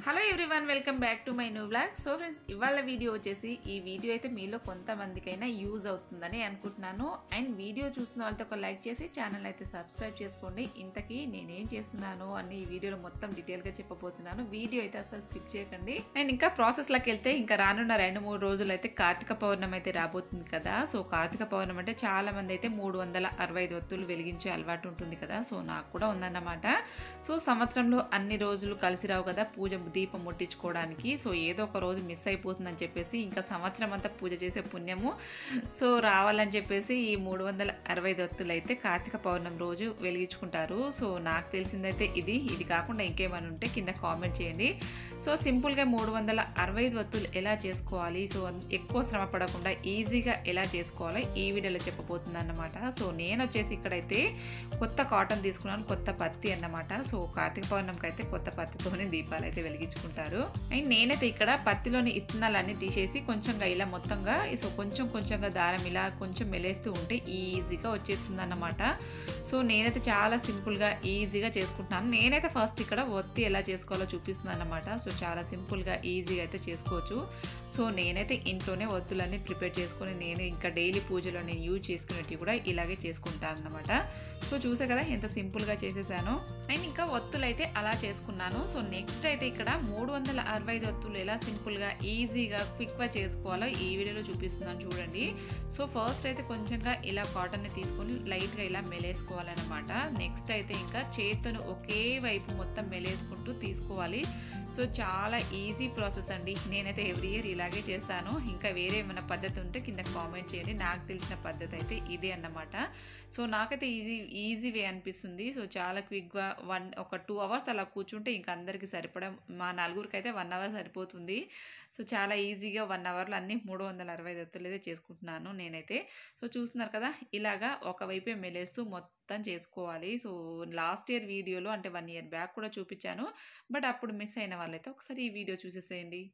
hello everyone welcome back to my new vlog so friends ఇవాళ video వచ్చేసి ఈ video అయితే మీలో కొంతమందికైనా యూజ్ అవుతుందని అనుకుంటున్నాను అండ్ వీడియో చూస్తున్న వాళ్ళతో ఒక లైక్ చేసి ఛానల్ అయితే సబ్స్క్రైబ్ చేసుకోండి ఇంతకీ నేనేం చేస్తున్నాను అని ఈ వీడియోలో మొత్తం డీటెయిల్గా చెప్పబోతున్నాను వీడియో అయితే అసలు స్కిప్ చేయకండి అండ్ ఇంకా ప్రాసెస్లోకి వెళ్తే ఇంకా రానున్న రెండు మూడు రోజులు అయితే కార్తీక పౌర్ణమి అయితే రాబోతుంది కదా సో కార్తీక పౌర్ణమి అంటే చాలా మంది అయితే మూడు వందల అరవై ఐదు ఒత్తులు వెలిగించే అలవాటు ఉంటుంది కదా సో నాకు కూడా ఉందన్నమాట సో సంవత్సరంలో అన్ని రోజులు కలిసి రావు కదా పూజ దీపం ముట్టించుకోవడానికి సో ఏదో ఒక రోజు మిస్ అయిపోతుందని చెప్పేసి ఇంకా సంవత్సరం అంతా పూజ చేసే పుణ్యము సో రావాలని చెప్పేసి ఈ మూడు వందల అరవై ఒత్తులు అయితే కార్తీక పౌర్ణమి రోజు వెలిగించుకుంటారు సో నాకు తెలిసిందైతే ఇది ఇది కాకుండా ఇంకేమైనా ఉంటే కింద కామెంట్ చేయండి సో సింపుల్గా మూడు వందల అరవై ఐదు ఒత్తులు ఎలా చేసుకోవాలి సో ఎక్కువ శ్రమ పడకుండా ఈజీగా ఎలా చేసుకోవాలో ఈ వీడియోలో చెప్పబోతుంది అన్నమాట సో నేను వచ్చేసి ఇక్కడైతే కొత్త కాటన్ తీసుకున్నాను కొత్త పత్తి అన్నమాట సో కార్తీక పౌర్ణమికి అయితే కొత్త పత్తితోనే దీపాలు అయితే వెలిగించుకుంటారు అండ్ నేనైతే ఇక్కడ పత్తిలోని ఇత్తనాలన్నీ తీసేసి కొంచెంగా ఇలా మొత్తంగా సో కొంచెం కొంచెంగా దారం ఇలా కొంచెం మెలేస్తూ ఉంటే ఈజీగా వచ్చేస్తుంది అన్నమాట సో నేనైతే చాలా సింపుల్గా ఈజీగా చేసుకుంటున్నాను నేనైతే ఫస్ట్ ఇక్కడ ఒత్తి ఎలా చేసుకోవాలో చూపిస్తున్నాను అన్నమాట సో చాలా సింపుల్గా ఈజీగా అయితే చేసుకోవచ్చు సో నేనైతే ఇంట్లోనే ఒత్తులన్నీ ప్రిపేర్ చేసుకొని నేను ఇంకా డైలీ పూజలో నేను యూజ్ చేసుకునేటివి కూడా ఇలాగే చేసుకుంటాను అనమాట సో చూసే కదా ఎంత సింపుల్గా చేసేసాను అండ్ ఇంకా ఒత్తులు అయితే అలా చేసుకున్నాను సో నెక్స్ట్ అయితే ఇక్కడ మూడు వందల అరవై ఐదు ఒత్తులు ఎలా సింపుల్గా ఈజీగా క్విక్గా చేసుకోవాలో ఈ వీడియోలో చూపిస్తున్నాను చూడండి సో ఫస్ట్ అయితే కొంచెంగా ఇలా కాటన్ని తీసుకొని లైట్గా ఇలా మెలేసుకోవాలన్నమాట నెక్స్ట్ అయితే ఇంకా చేతును ఒకే వైపు మొత్తం మెలేసుకుంటూ తీసుకోవాలి సో చాలా ఈజీ ప్రాసెస్ అండి నేనైతే ఎవ్రీ ఇయర్ ఇలాగే చేస్తాను ఇంకా వేరే ఏమైనా పద్ధతి ఉంటే కింద కామెంట్ చేయండి నాకు తెలిసిన పద్ధతి అయితే ఇదే అన్నమాట సో నాకైతే ఈజీ ఈజీ వే అనిపిస్తుంది సో చాలా క్విక్గా వన్ ఒక టూ అవర్స్ అలా కూర్చుంటే ఇంకా అందరికీ సరిపడం మా నలుగురికి అయితే వన్ అవర్ సరిపోతుంది సో చాలా ఈజీగా వన్ అవర్లో అన్ని మూడు వందల అరవై దత్తులు అయితే చేసుకుంటున్నాను నేనైతే సో చూస్తున్నారు కదా ఇలాగా ఒకవైపే మెలేస్తూ మొత్తం చేసుకోవాలి సో లాస్ట్ ఇయర్ వీడియోలో అంటే వన్ ఇయర్ బ్యాక్ కూడా చూపించాను బట్ అప్పుడు మిస్ అయిన వాళ్ళైతే ఒకసారి ఈ వీడియో చూసేసేయండి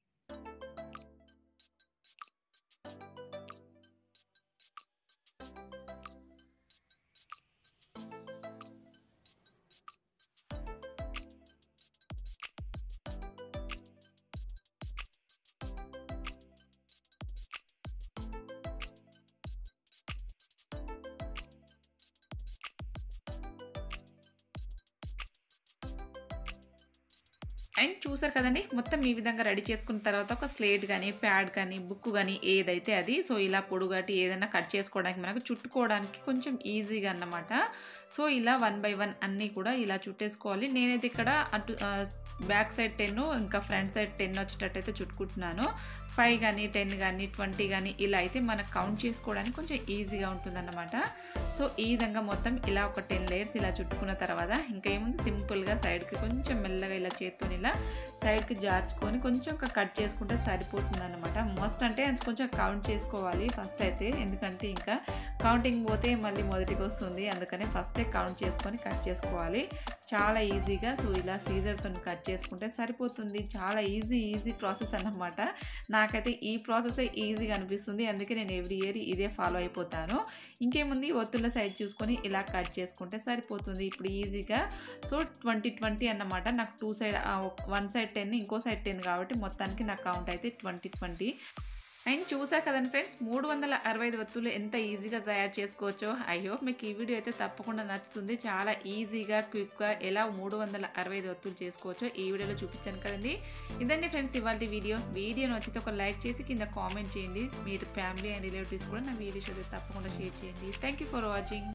అండ్ చూసారు కదండి మొత్తం ఈ విధంగా రెడీ చేసుకున్న తర్వాత ఒక స్లేట్ కానీ ప్యాడ్ కానీ బుక్ కానీ ఏదైతే అది సో ఇలా పొడుగాటి ఏదైనా కట్ చేసుకోవడానికి మనకు చుట్టుకోవడానికి కొంచెం ఈజీగా అన్నమాట సో ఇలా వన్ బై వన్ అన్నీ కూడా ఇలా చుట్టేసుకోవాలి నేనైతే ఇక్కడ అటు బ్యాక్ సైడ్ టెన్ ఇంకా ఫ్రంట్ సైడ్ టెన్ వచ్చేటట్టు అయితే చుట్టుకుంటున్నాను ఫైవ్ కానీ టెన్ కానీ ట్వంటీ కానీ ఇలా అయితే మనకు కౌంట్ చేసుకోవడానికి కొంచెం ఈజీగా ఉంటుందన్నమాట సో ఈ విధంగా మొత్తం ఇలా ఒక టెన్ లేయర్స్ ఇలా చుట్టుకున్న తర్వాత ఇంకా ఏముంది సింపుల్గా సైడ్కి కొంచెం మెల్లగా ఇలా చేత్తో ఇలా సైడ్కి జార్చుకొని కొంచెం కట్ చేసుకుంటే సరిపోతుంది అనమాట మస్ట్ అంటే కొంచెం కౌంట్ చేసుకోవాలి ఫస్ట్ అయితే ఎందుకంటే ఇంకా కౌంటింగ్ పోతే మళ్ళీ మొదటికి వస్తుంది అందుకని ఫస్టే కౌంట్ చేసుకొని కట్ చేసుకోవాలి చాలా ఈజీగా సో ఇలా సీజర్తో కట్ చేసుకుంటే సరిపోతుంది చాలా ఈజీ ఈజీ ప్రాసెస్ అన్నమాట నాకైతే ఈ ప్రాసెస్ ఈజీగా అనిపిస్తుంది అందుకే నేను ఎవ్రీ ఇయర్ ఇదే ఫాలో అయిపోతాను ఇంకేముంది ఒత్తుల సైజ్ చూసుకొని ఇలా కట్ చేసుకుంటే సరిపోతుంది ఇప్పుడు ఈజీగా సో ట్వంటీ ట్వంటీ అన్నమాట నాకు two side one side ten ఇంకో సైడ్ టెన్ కాబట్టి మొత్తానికి నా కౌంట్ అయితే ట్వంటీ ట్వంటీ అండ్ చూసా కదండి ఫ్రెండ్స్ మూడు వందల అరవై ఐదు వత్తులు ఎంత ఈజీగా తయారు చేసుకోవచ్చో ఐ హోప్ మీకు ఈ వీడియో అయితే తప్పకుండా నచ్చుతుంది చాలా ఈజీగా క్విక్గా ఎలా మూడు వందల అరవై ఐదు వత్తులు చేసుకోవచ్చో ఈ వీడియోలో చూపించాను కదండి ఇదండి ఫ్రెండ్స్ ఇవాళ వీడియో వీడియో నచ్చితే ఒక లైక్ చేసి కింద కామెంట్ చేయండి మీరు ఫ్యామిలీ అండ్ రిలేటివ్స్ కూడా నా వీడియోస్ అయితే తప్పకుండా షేర్ చేయండి థ్యాంక్ ఫర్ వాచింగ్